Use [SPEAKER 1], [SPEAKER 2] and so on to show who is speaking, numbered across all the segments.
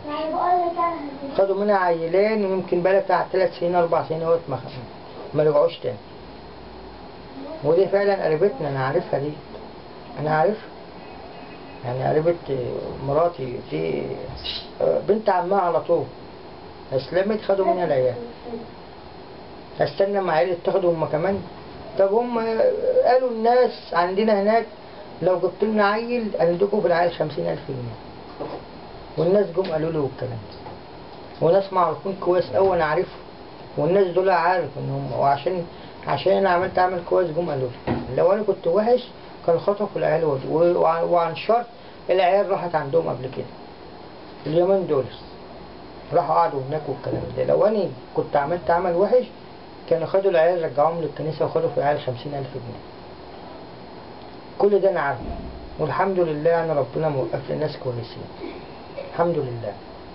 [SPEAKER 1] خدوا منها عيلين ويمكن بقى بتاع ثلاث سنين اربع سنين اهوت ما ما رجعوش تاني ودي فعلا قريبتنا انا عارفها دي انا عارفها يعني قريبة مراتي دي بنت عمها على طول اسلمت خدوا منها العيال استنى ما عيلة تاخدوا هم كمان طب هم قالوا الناس عندنا هناك لو جبت لنا عيل هنديكوا في العيل خمسين ألف جنيه والناس جم قالوا له الكلام ده وناس معروفين كويس أوي أنا عارفهم والناس دول عارف إن هم وعشان عشان أنا عملت عمل كويس جم قالوا لي لو أنا كنت وحش كان خطفوا العيال ودي و- وعن وعن شرط العيال راحت عندهم قبل كده اليومين دول راحوا قعدوا هناك والكلام ده لو أنا كنت عملت عمل وحش كانوا خدوا العيال رجعوهم للكنيسة وخدوا في العيال خمسين ألف جنيه كل ده أنا عارفه والحمد لله أنا ربنا موقف لي ناس كويسين الحمد لله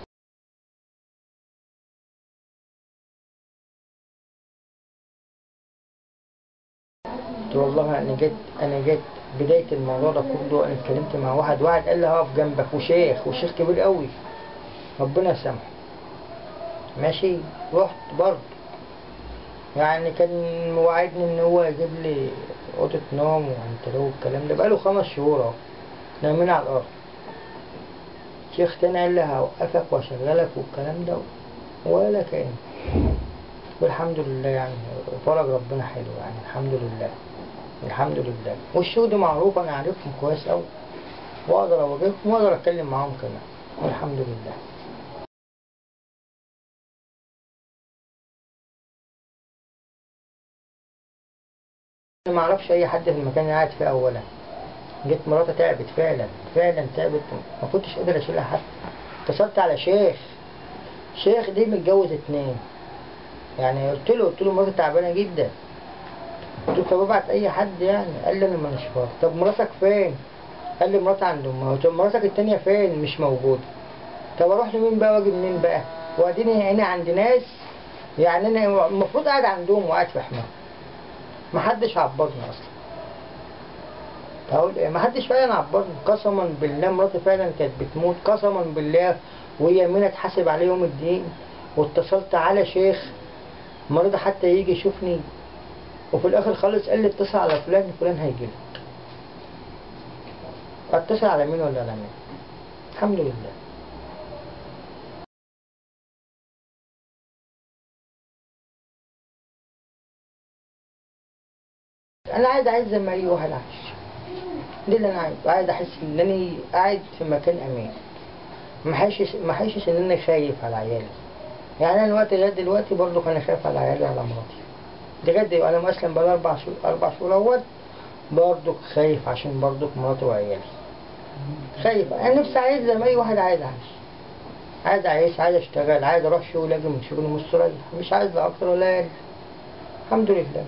[SPEAKER 1] قلت والله انا جيت انا جيت بدايه الموضوع ده كله انا اتكلمت مع واحد واحد قال لي هقف جنبك وشيخ وشيخ كبير قوي ربنا يسامحه ماشي رحت برضه يعني كان موعدني ان هو يجيب لي اوضه نوم وانترو والكلام ده بقاله خمس شهور اهو نايمين على الارض شيخ تاني قال لي هوقفك واشغلك والكلام ده ولا كان والحمد لله يعني فرج ربنا حلو يعني الحمد لله الحمد لله والشهود معروف انا عارفهم كويس قوي واقدر اواجههم واقدر اتكلم معاهم كمان والحمد لله أنا ما اعرفش اي حد في المكان اللي قاعد فيه اولا جيت مراتي تعبت فعلا فعلا تعبت ما كنتش قادر اشيلها حتى اتصلت على شيخ شيخ دي متجوز اتنين يعني قلت له قلت له مراتي تعبانه جدا قلت له طب ابعت اي حد يعني قال لي انا مانيش فاضي طب مراتك فين قال لي مراتي عند امها قلت له مراتك التانية فين مش موجوده طب اروح لمين بقى واجي منين بقى واديني هنا عند ناس يعني انا المفروض قاعد عندهم وقاعد في حماهم محدش عبرني اصلا هقول ايه محدش فعلا عبرني قسما بالله مراتي فعلا كانت بتموت قسما بالله وهي يمينة اتحاسب عليه يوم الدين واتصلت على شيخ مريض حتى يجي يشوفني وفي الاخر خالص قال لي اتصل على فلان فلان هيجيلك اتصل على مين ولا على مين الحمد لله انا عايز اعيش زي ما اي واحد عايش ده اللي انا عايز عايز احس ان انا قاعد في مكان امين ما احسش ما احسش ان انا خايف على عيالي يعني انا دلوقتي لغايه دلوقتي برضه انا خايف على عيالي وعلى مراتي لغايه دلوقتي انا مسلم بقالي اربع شهور اربع شهور اهوت برضه خايف عشان برضه مراتي وعيالي خايف انا نفسي عايز زي ما اي واحد عايز اعيش عايز اعيش عايز اشتغل عايز اروح شغل اجي من شغل مستريح مش عايز لا اكتر ولا اقل الحمد لله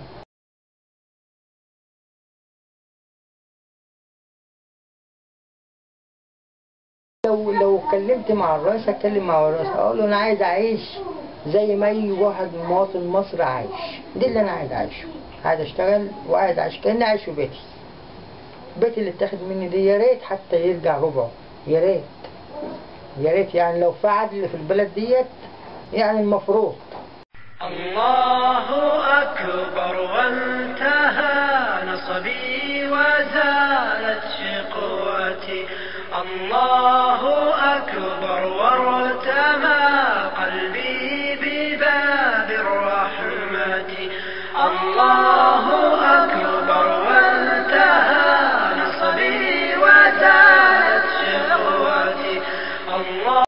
[SPEAKER 1] لو لو اتكلمت مع الرئيس اتكلم مع الرئيس اقول له انا عايز اعيش زي ما اي واحد مواطن مصري عايش دي اللي انا عايز اعيشه عايز اشتغل وعايز اعيش كاني عايش في بيتي بيتي اللي اتاخد مني دي يا ريت حتى يرجع ربعه يا ريت يا ريت يعني لو في عدل في البلد ديت يعني المفروض
[SPEAKER 2] الله أكبر وانتهى نصبي وزالت شقوتي الله أكبر وارتمى قلبي بباب الرحمة الله